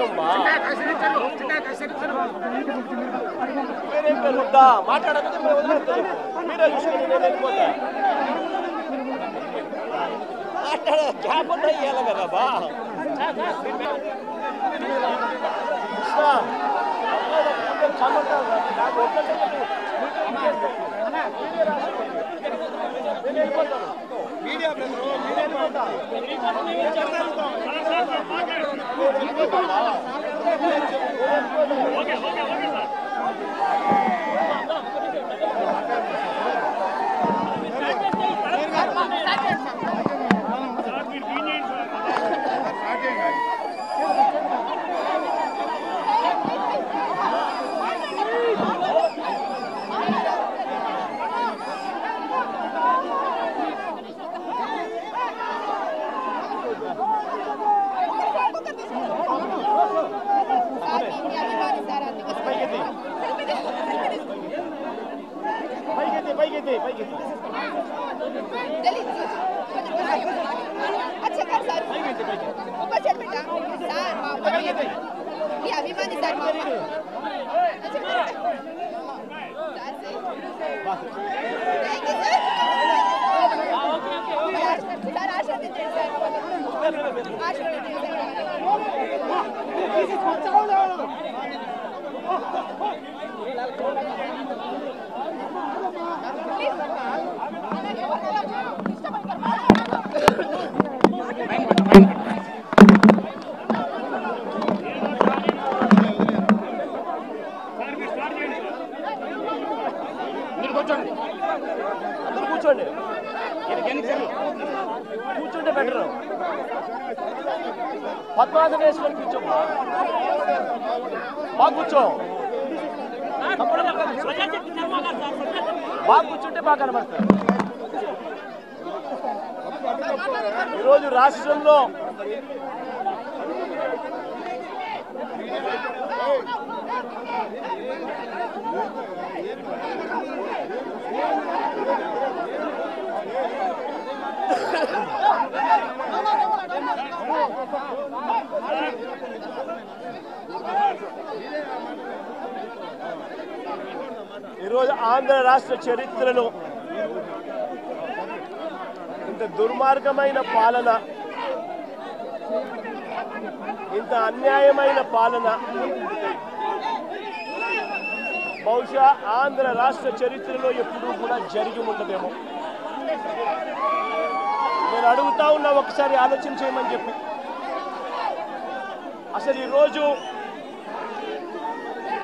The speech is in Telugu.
అమ్మా మీరేం పేరు వద్దా మాట్లాడకపోతే మేము వదిలేస్తాం మీరే చూసుకుని నేను వెళ్ళిపోతా మాట్లాడ గ్యాప్ ఉందా ఇవ్వాలి కదా బా కృష్ణ, అమ్మాయిల కూతురు చల్లగా ఉంది. నాకు ఒక్కటే లేదు. మీరే రాసుకోండి. నేను వెళ్ళిపోతాను. మీడియా బ్రదరు, నేను వెళ్ళిపోతా. పైకెత్తి. పైకెత్తి, పైకెత్తి, పైకెత్తి. अच्छा कर सर ऊपर चढ़ बेटा सर मामा ये अभिमानी सर मामा अच्छा सर से थैंक यू सर सर आशा दीजिए सर आशा दीजिए सर మీరు కూర్చోండి అందరూ కూర్చోండి కూర్చుంటే బెటర్ పద్మాసనం వేసుకొని కూర్చోమ్మా బాగా కూర్చో బాగా కూర్చుంటే బాగా కనబడుతుంది ఈరోజు రాష్ట్రంలో ఈరోజు ఆంధ్ర రాష్ట్ర చరిత్రలో ఇంత దుర్మార్గమైన పాలన ఇంత అన్యాయమైన పాలన బహుశా ఆంధ్ర రాష్ట్ర చరిత్రలో ఎప్పుడూ కూడా జరిగి ఉండదేమో నేను అడుగుతా ఉన్నా ఒకసారి ఆలోచన చేయమని చెప్పి అసలు ఈరోజు